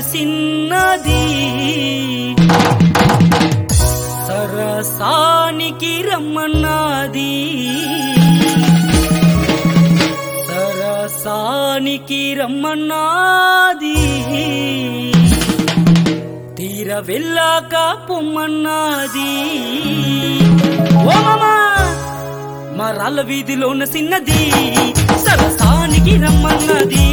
సిన్నది సరసానికి రమ్మన్నది సరసానికి రమ్మన్నది తీర వెళ్ళాక పొమ్మన్నది ఓ మామా మరాల వీధిలోన సిన్నది సరసానికి రమ్మన్నది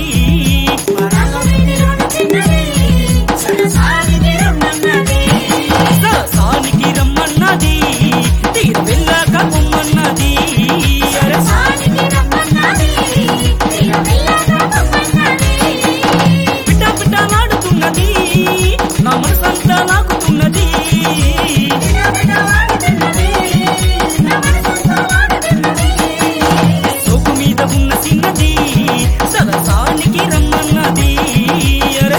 సరసానికి రమ్మన్నది తీర వెళ్ళాక పొమ్మన్నది అరే పిట్ట పిట్టలాడుతున్నది నా మనసంతా లాగుతున్నది సోకు మీద ఉన్న చిన్నది సరసానికి రమ్మన్నది అరే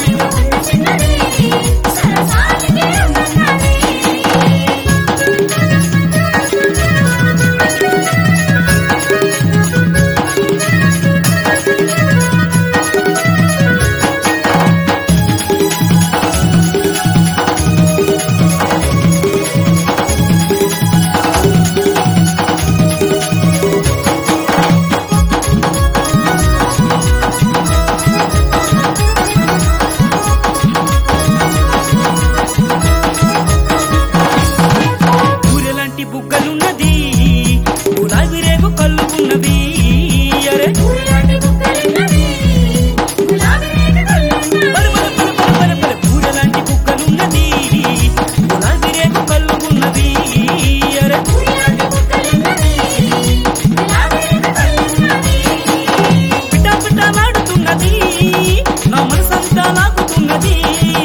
ఊరెలాంటి బుగ్గలున్నది గులాబీ రేగు కళ్ళు ఉన్నవి అరే బల బల బల బల బల బల ఊరెలాంటి బుగ్గలున్నది గులాబీ రేగు కళ్ళు ఉన్నవి అరే పిట్ట పిట్టలాడుతున్నది నా మనసంతా లాగుతున్నది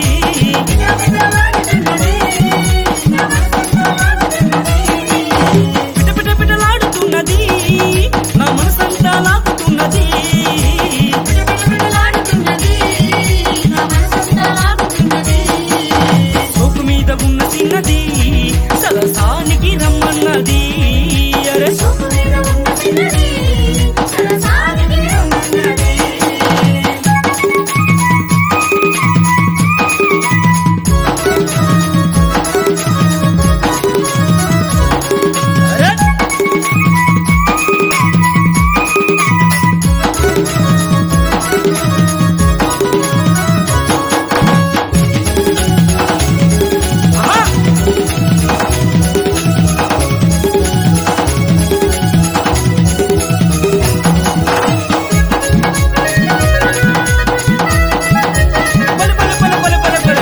పిట పిట పిటలాడుతున్నది నా మనసంతా లాగుతున్నది సోకు మీద ఉన్న చిన్నది సరసానికి రమ్మన్నది అరే అరే ఆహా! బల బల బల బల బల బల.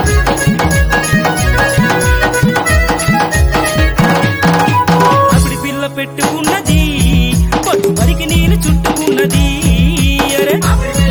అప్పుడు పిల్ల పెట్టుకున్నది పొట్టు వరికి నేను చుట్టుకున్నది అరే